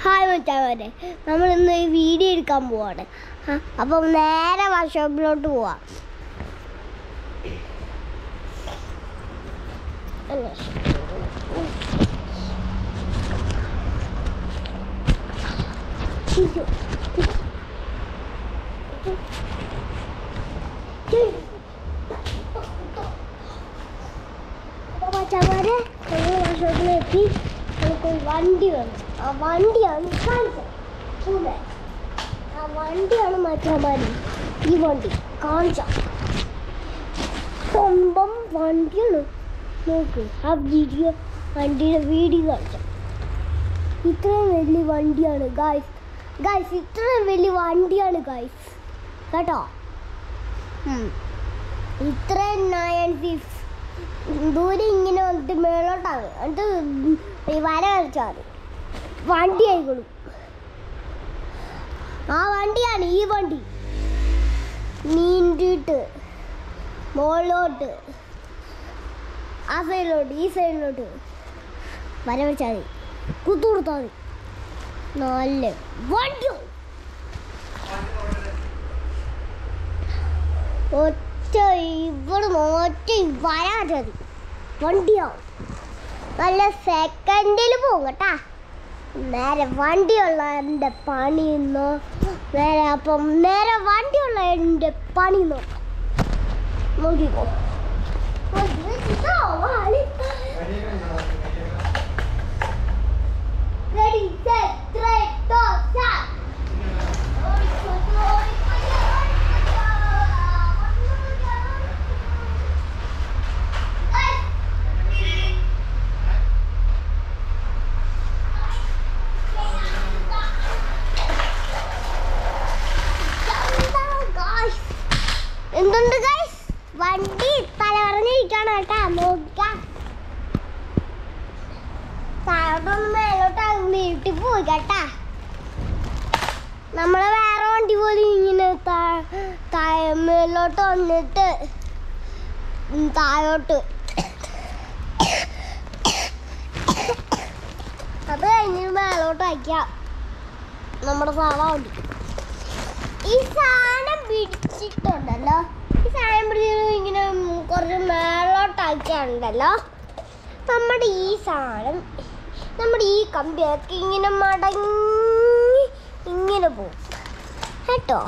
Hi മച്ചാമാരെ നമ്മൾ ഇന്ന് ഈ വീഡിയോ എടുക്കാൻ പോവാണ് ആ, അപ്പം നേരെ വർക്ക്ഷോപ്പിലോട്ട് പോവാം അപ്പോൾ മച്ചാമാരെ നമ്മൾ വർക്ക്ഷോപ്പിലെത്തി നമുക്ക് ഒരു വണ്ടി വന്നു ആ വണ്ടിയാണ് കാണിച്ചത് ചൂടെ ആ വണ്ടിയാണ് മച്ചാമാരി ഈ വണ്ടി കാണിച്ച സ്വന്തം വണ്ടിയാണ് നോക്ക് ആ വീഡിയോ വണ്ടിയുടെ വീഡിയോ കാണിച്ച ഇത്രയും വലിയ വണ്ടിയാണ് ഗായ്സ് ഗായ്സ് ഇത്രയും വലിയ വണ്ടിയാണ് ഗായ്സ് കേട്ടോ ഉം. ഇത്രയും നയൻ സിക്സ് ദൂരെ ഇങ്ങനെ വന്നിട്ട് മേളോട്ടാണ് എന്നിട്ട് ഈ വര കളിച്ചാൽ മതി വണ്ടി ആയിക്കോളും ആ വണ്ടിയാണ് ഈ വണ്ടി നീണ്ടിട്ട് മുകളിലോട്ട് ആ സൈഡിലോട്ട് ഈ സൈഡിലോട്ട് വര വെച്ചാൽ മതി കുത്തു കൊടുത്താൽ മതി നല്ല വണ്ടി ഒറ്റ ഇവിടെ ഒറ്റ വരാൻ മതി വണ്ടിയാവും നല്ല സെക്കൻഡിൽ പോകും കേട്ടാ നേരെ വണ്ടിയുള്ള എൻ്റെ പണി നോ നേരെ അപ്പം നേരെ വണ്ടിയുള്ള എൻ്റെ പണി നോക്കാം നോക്കിക്കോ Ready, set, three, two, start. എന്തുണ്ട് ഗൈസ് വണ്ടി തലവറഞ്ഞിരിക്കാണ് കേട്ടാ നോക്കാം താഴോട്ടൊന്ന് മേലോട്ട് വീട്ടിൽ പോയി കേട്ടാ നമ്മളെ വേറെ വണ്ടി പോലും ഇങ്ങനെ താ- താഴെ മേലോട്ട് വന്നിട്ട് ഉം താഴോട്ട് അത് കഴിഞ്ഞ് മേലോട്ട് അയക്കാം നമ്മുടെ സാധാ വണ്ടി ഈ സാധനം പിടിച്ചിട്ടുണ്ടല്ലോ ഈ സാധനം പിടിച്ചിട്ട് ഇങ്ങനെ കുറച്ച് മേലോട്ടാക്കിയാണല്ലോ നമ്മുടെ ഈ സാധനം നമ്മുടെ ഈ കമ്പിയൊക്കെ ഇങ്ങനെ മടങ്ങി ഇങ്ങനെ പോകും കേട്ടോ